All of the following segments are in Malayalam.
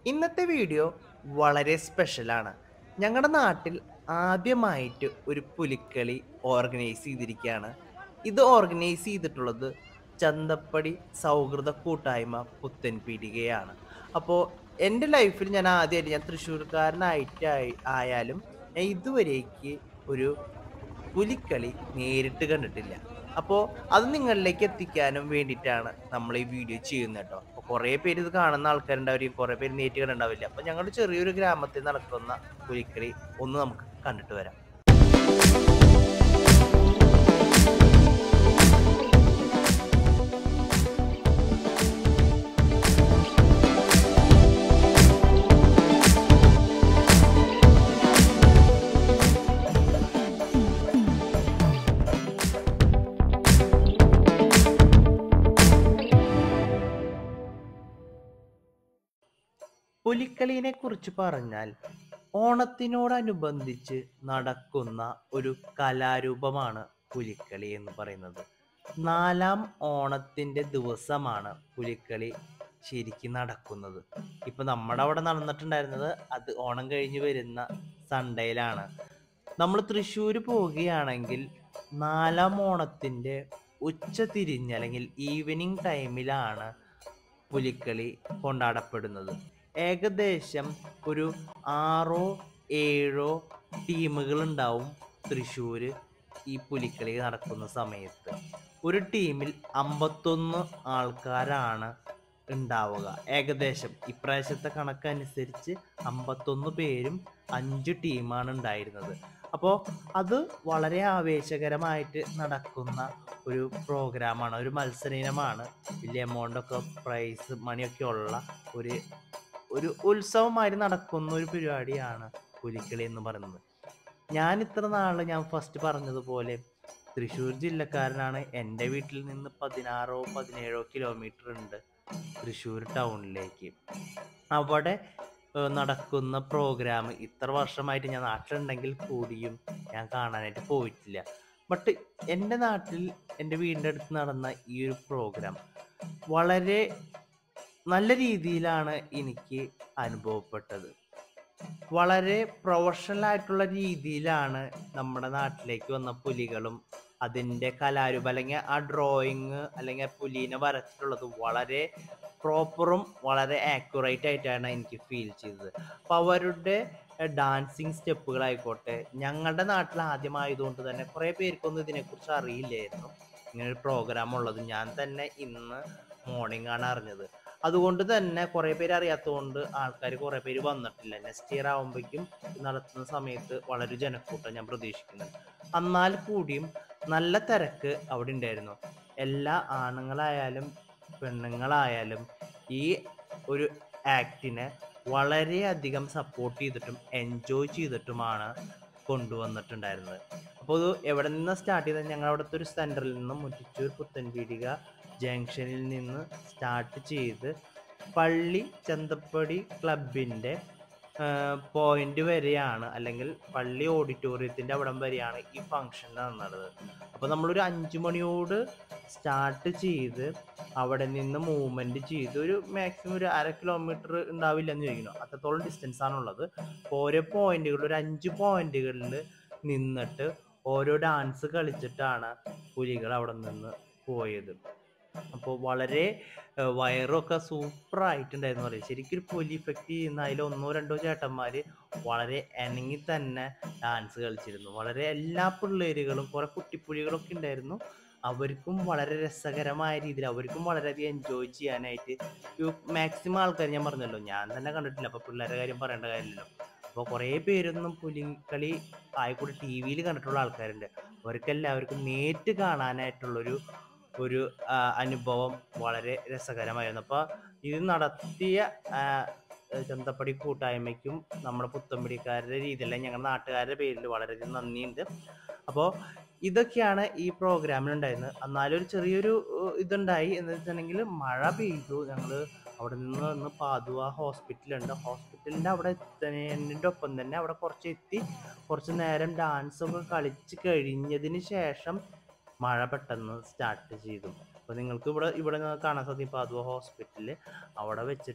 ഇന്നത്തെ വീഡിയോ വളരെ സ്പെഷ്യലാണ് ഞങ്ങളുടെ നാട്ടിൽ ആദ്യമായിട്ട് ഒരു പുലിക്കളി ഓർഗനൈസ് ചെയ്തിരിക്കുകയാണ് ഇത് ഓർഗനൈസ് ചെയ്തിട്ടുള്ളത് ചന്തപ്പടി സൗഹൃദ കൂട്ടായ്മ പുത്തൻപീടികയാണ് അപ്പോൾ എൻ്റെ ലൈഫിൽ ഞാൻ ആദ്യമായിട്ട് ഞാൻ തൃശ്ശൂർക്കാരനായിട്ട് ആയി- ആയാലും ഞാൻ ഇതുവരേക്ക് ഒരു പുലിക്കളി നേരിട്ട് കണ്ടിട്ടില്ല അപ്പോൾ അത് നിങ്ങളിലേക്ക് എത്തിക്കാനും വേണ്ടിയിട്ടാണ് നമ്മൾ ഈ വീഡിയോ ചെയ്യുന്നത് കേട്ടോ അപ്പോൾ കുറേ പേര് ഇത് കാണുന്ന ആൾക്കാരുണ്ടാവും കുറേ പേര് നേരിട്ട് കണ്ടിട്ടുണ്ടാവില്ല അപ്പോൾ ഞങ്ങളുടെ ചെറിയൊരു ഗ്രാമത്തിൽ നടക്കുന്ന പുലിക്കളി ഒന്ന് നമുക്ക് കണ്ടിട്ട് വരാം പുലിക്കളീനെ കുറിച്ച് പറഞ്ഞാൽ ഓണത്തിനോടനുബന്ധിച്ച് നടക്കുന്ന ഒരു കലാരൂപമാണ് പുലിക്കളി എന്ന് പറയുന്നത് നാലാം ഓണത്തിന്റെ ദിവസമാണ് പുലിക്കളി ശരിക്കും നടക്കുന്നത് ഇപ്പൊ നമ്മുടെ അവിടെ നടന്നിട്ടുണ്ടായിരുന്നത് അത് ഓണം കഴിഞ്ഞ് വരുന്ന സൺഡേയിലാണ് നമ്മൾ തൃശ്ശൂർ പോവുകയാണെങ്കിൽ നാലാം ഓണത്തിന്റെ ഉച്ച തിരിഞ്ഞ് അല്ലെങ്കിൽ ഈവനിങ് ടൈമിലാണ് പുലിക്കളി കൊണ്ടാടപ്പെടുന്നത് ഏകദേശം ഒരു ആറോ ഏഴോ ടീമുകൾ ഉണ്ടാവും തൃശ്ശൂർ ഈ പുലിക്കളി നടക്കുന്ന സമയത്ത് ഒരു ടീമിൽ അമ്പത്തൊന്ന് ആൾക്കാരാണ് ഉണ്ടാവുക ഏകദേശം ഇപ്രാവശ്യത്തെ കണക്കനുസരിച്ച് അമ്പത്തൊന്ന് പേരും അഞ്ച് ടീമാണ് ഉണ്ടായിരുന്നത് അപ്പോൾ അത് വളരെ ആവേശകരമായിട്ട് നടക്കുന്ന ഒരു പ്രോഗ്രാമാണ് ഒരു മത്സരീനമാണ് വലിയ എമൗണ്ട് ഒക്കെ പ്രൈസ് മണിയൊക്കെ ഉള്ള ഒരു ഒരു ഉത്സവമായി നടക്കുന്ന ഒരു പരിപാടിയാണ് പുലിക്കളി എന്ന് പറയുന്നത് ഞാൻ ഇത്ര നാള് ഞാൻ ഫസ്റ്റ് പറഞ്ഞതുപോലെ തൃശ്ശൂർ ജില്ലക്കാരനാണ് എൻ്റെ വീട്ടിൽ നിന്ന് പതിനാറോ പതിനേഴോ കിലോമീറ്റർ ഉണ്ട് തൃശ്ശൂർ ടൗണിലേക്ക് അവിടെ ഏഹ്, നടക്കുന്ന പ്രോഗ്രാം ഇത്ര വർഷമായിട്ട് ഞാൻ നാട്ടിലുണ്ടെങ്കിൽ കൂടിയും ഞാൻ കാണാനായിട്ട് പോയിട്ടില്ല ബട്ട് എൻ്റെ നാട്ടിൽ എൻ്റെ വീടിൻ്റെ അടുത്ത് നടന്ന ഈ ഒരു പ്രോഗ്രാം വളരെ നല്ല രീതിയിലാണ് എനിക്ക് അനുഭവപ്പെട്ടത് വളരെ പ്രൊഫഷണൽ ആയിട്ടുള്ള രീതിയിലാണ് നമ്മുടെ നാട്ടിലേക്ക് വന്ന പുലികളും അതിൻ്റെ കലാരൂപം അല്ലെങ്കിൽ ആ ഡ്രോയിങ് അല്ലെങ്കിൽ ആ പുലിനെ വരച്ചിട്ടുള്ളത് വളരെ പ്രോപ്പറും വളരെ ആക്യുറേറ്റ് ആയിട്ടാണ് എനിക്ക് ഫീൽ ചെയ്തത് അപ്പോൾ അവരുടെ ഡാൻസിങ് സ്റ്റെപ്പുകളായിക്കോട്ടെ ഞങ്ങളുടെ നാട്ടിൽ ആദ്യമായതുകൊണ്ട് തന്നെ കുറേ പേർക്കൊന്നും ഇതിനെക്കുറിച്ച് അറിയില്ലായിരുന്നു ഇങ്ങനെ ഒരു പ്രോഗ്രാം ഉള്ളത് ഞാൻ തന്നെ ഇന്ന് മോർണിംഗ് ആണ് അറിഞ്ഞത് അതുകൊണ്ട് തന്നെ കുറേ പേര് അറിയാത്തതുകൊണ്ട് ആൾക്കാർ കുറേ പേര് വന്നിട്ടില്ല നെക്സ്റ്റ് ഇയർ ആകുമ്പോഴേക്കും നടത്തുന്ന സമയത്ത് വളരെ ജനക്കൂട്ടം ഞാൻ പ്രതീക്ഷിക്കുന്നുണ്ട് എന്നാൽ കൂടിയും നല്ല തിരക്ക് അവിടെ ഉണ്ടായിരുന്നു എല്ലാ ആണുങ്ങളായാലും പെണ്ണുങ്ങളായാലും ഈ ഒരു ആക്ടിനെ വളരെയധികം സപ്പോർട്ട് ചെയ്തിട്ടും എൻജോയ് ചെയ്തിട്ടുമാണ് കൊണ്ടുവന്നിട്ടുണ്ടായിരുന്നത് അപ്പോൾ ഇത് എവിടെ നിന്ന് സ്റ്റാർട്ട് ചെയ്തത് ഞങ്ങൾ അവിടുത്തെ ഒരു സെൻറ്ററിൽ നിന്നും മുറ്റിച്ചൂർ പുത്തൻപീടിക ജംഗ്ഷനിൽ നിന്ന് സ്റ്റാർട്ട് ചെയ്ത് പള്ളി ചന്തപ്പടി ക്ലബിൻ്റെ പോയിന്റ് വരെയാണ് അല്ലെങ്കിൽ പള്ളി ഓഡിറ്റോറിയത്തിൻ്റെ അവിടം വരെയാണ് ഈ ഫംഗ്ഷൻ നടന്നത് അപ്പോൾ നമ്മളൊരു അഞ്ച് മണിയോട് സ്റ്റാർട്ട് ചെയ്ത് അവിടെ നിന്ന് മൂവ്മെൻറ്റ് ചെയ്ത് ഒരു മാക്സിമം ഒരു അര കിലോമീറ്റർ ഉണ്ടാവില്ല എന്ന് ചോദിക്കുന്നു അത്രത്തോളം ഡിസ്റ്റൻസ് ആണുള്ളത് അപ്പോൾ ഓരോ പോയിന്റുകളിൽ ഒരു അഞ്ച് പോയിന്റുകളിൽ നിന്നിട്ട് ഓരോ ഡാൻസ് കളിച്ചിട്ടാണ് പുലികൾ അവിടെ നിന്ന് പോയത് അപ്പോൾ വളരെ ഏഹ്, വയറൊക്കെ സൂപ്പർ ആയിട്ടുണ്ടായിരുന്നു പറയും ശരിക്കും ഒരു പുലി ഇഫക്റ്റ് ചെയ്യുന്ന അതിൽ ഒന്നോ രണ്ടോ ചേട്ടന്മാർ വളരെ ഇണങ്ങി തന്നെ ഡാൻസ് കളിച്ചിരുന്നു വളരെ എല്ലാ പിള്ളേരുകളും കുറെ കുട്ടിപ്പുലികളൊക്കെ ഉണ്ടായിരുന്നു അവർക്കും വളരെ രസകരമായ രീതിയിൽ അവർക്കും വളരെയധികം എൻജോയ് ചെയ്യാനായിട്ട് മാക്സിമം ആൾക്കാർ ഞാൻ പറഞ്ഞല്ലോ ഞാൻ തന്നെ കണ്ടിട്ടില്ല അപ്പോൾ പിള്ളേരുടെ കാര്യം പറയേണ്ട കാര്യമില്ലല്ലോ അപ്പോൾ കുറേ പേരൊന്നും പുലിക്കളി ആയിക്കൂടി ടി വിയിൽ കണ്ടിട്ടുള്ള ആൾക്കാരുണ്ട് അവർക്കെല്ലാവർക്കും നേരിട്ട് കാണാനായിട്ടുള്ളൊരു ഒരു ആ, അനുഭവം വളരെ രസകരമായിരുന്നു അപ്പോൾ ഇത് നടത്തിയ ആ, ചന്തപ്പടി കൂട്ടായ്മയ്ക്കും നമ്മുടെ പുത്തമ്പടിക്കാരുടെ രീതിയിലെ ഞങ്ങളുടെ നാട്ടുകാരുടെ പേരിൽ വളരെയധികം നന്ദിയുണ്ട് അപ്പോൾ ഇതൊക്കെയാണ് ഈ പ്രോഗ്രാമിനുണ്ടായിരുന്നത് എന്നാലും ഒരു ചെറിയൊരു ഏഹ്, ഇതുണ്ടായി എന്ന് വെച്ചിട്ടുണ്ടെങ്കിൽ മഴ പെയ്തു ഞങ്ങൾ അവിടെ നിന്ന് വന്ന് പാതുവ ഹോസ്പിറ്റലുണ്ട് ഹോസ്പിറ്റലിൻ്റെ അവിടെ എത്തുന്നതിൻ്റെ ഒപ്പം തന്നെ അവിടെ കുറച്ച് എത്തി കുറച്ച് നേരം ഡാൻസ് ഒക്കെ കളിച്ച് കഴിഞ്ഞതിന് ശേഷം മഴ പെട്ടെന്ന് സ്റ്റാർട്ട് ചെയ്തു അപ്പോൾ നിങ്ങൾക്ക് ഇവിടെ ഇവിടെ നിന്ന് കാണാൻ സാധിക്കും പാതുവ ഹോസ്പിറ്റലിൽ അവിടെ വെച്ചിട്ട്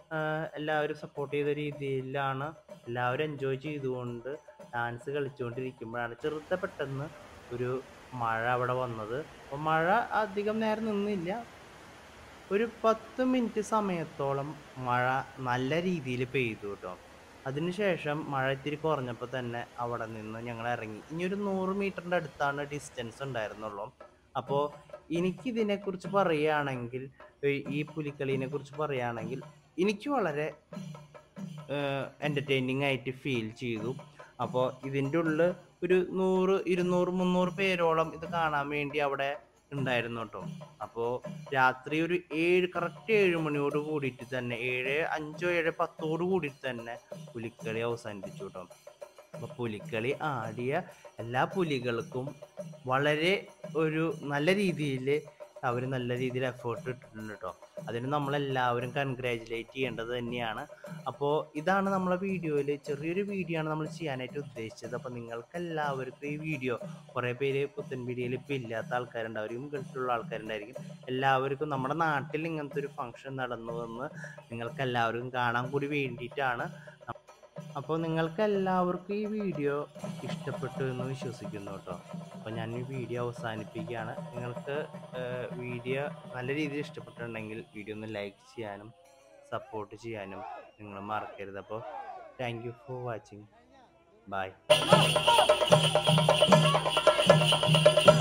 എല്ലാവരും സപ്പോർട്ട് ചെയ്ത രീതിയിലാണ് എല്ലാവരും എൻജോയ് ചെയ്തുകൊണ്ട് ഡാൻസ് കളിച്ചുകൊണ്ടിരിക്കുമ്പോഴാണ് ചെറുതെ പെട്ടെന്ന് ഒരു മഴ അവിടെ വന്നത് അപ്പോൾ മഴ അധികം നേരം നിന്നില്ല ഒരു പത്ത് മിനിറ്റ് സമയത്തോളം മഴ നല്ല രീതിയിൽ പെയ്തു കേട്ടോ അതിനുശേഷം മഴ ഇത്തിരി കുറഞ്ഞപ്പോൾ തന്നെ അവിടെ നിന്ന് ഞങ്ങൾ ഇറങ്ങി ഇനി ഒരു നൂറ് മീറ്ററിൻ്റെ അടുത്താണ് ഡിസ്റ്റൻസ് ഉണ്ടായിരുന്നുള്ളൂ അപ്പോൾ എനിക്കിതിനെക്കുറിച്ച് പറയുകയാണെങ്കിൽ ഈ- ഈ പുലിക്കളീനെ കുറിച്ച് പറയുകയാണെങ്കിൽ എനിക്ക് വളരെ എൻ്റർടൈനിങ് ആയിട്ട് ഫീൽ ചെയ്തു അപ്പോൾ ഇതിൻ്റെ ഉള്ളിൽ ഒരു നൂറ് ഇരുന്നൂറ് മുന്നൂറ് പേരോളം ഇത് കാണാൻ വേണ്ടി അവിടെ ഉണ്ടായിരുന്നു കേട്ടോ അപ്പോൾ രാത്രി ഒരു ഏഴ് കറക്റ്റ് ഏഴ് മണിയോട് കൂടിയിട്ട് തന്നെ ഏഴ് അഞ്ചോ ഏഴ് പത്തോട് കൂടിയിട്ട് തന്നെ പുലിക്കളി അവസാനിപ്പിച്ചു കേട്ടോ അപ്പോൾ പുലിക്കളി ആടിയ എല്ലാ പുലികൾക്കും വളരെ ഒരു നല്ല രീതിയിൽ അവർ നല്ല രീതിയിൽ എഫേർട്ട് ഇട്ടിട്ടുണ്ട് കേട്ടോ അതിന് നമ്മളെല്ലാവരും കൺഗ്രാജുലേറ്റ് ചെയ്യേണ്ടത് തന്നെയാണ് അപ്പോൾ ഇതാണ് നമ്മളെ വീഡിയോയിൽ ചെറിയൊരു വീഡിയോ ആണ് നമ്മൾ ചെയ്യാനായിട്ട് ഉദ്ദേശിച്ചത് അപ്പോൾ നിങ്ങൾക്ക് എല്ലാവർക്കും ഈ വീഡിയോ കുറേ പേര് പുത്തൻ വീഡിയോയിൽ ഇപ്പോൾ ഇല്ലാത്ത ആൾക്കാരുണ്ടായിരിക്കും ഗൾഫിലുള്ള ആൾക്കാരുണ്ടായിരിക്കും എല്ലാവർക്കും നമ്മുടെ നാട്ടിൽ ഇങ്ങനത്തെ ഒരു ഫംഗ്ഷൻ നടന്നു എന്ന് നിങ്ങൾക്ക് എല്ലാവർക്കും കാണാൻ കൂടി വേണ്ടിയിട്ടാണ് അപ്പോൾ നിങ്ങൾക്ക് എല്ലാവർക്കും ഈ വീഡിയോ ഇഷ്ടപ്പെട്ടു എന്ന് വിശ്വസിക്കുന്നു കേട്ടോ അപ്പോൾ ഞാൻ ഈ വീഡിയോ അവസാനിപ്പിക്കുകയാണ് നിങ്ങൾക്ക് വീഡിയോ നല്ല രീതിയിൽ ഇഷ്ടപ്പെട്ടിട്ടുണ്ടെങ്കിൽ വീഡിയോ ഒന്ന് ലൈക്ക് ചെയ്യാനും സപ്പോർട്ട് ചെയ്യാനും നിങ്ങൾ മറക്കരുത് അപ്പോൾ thank you for watching by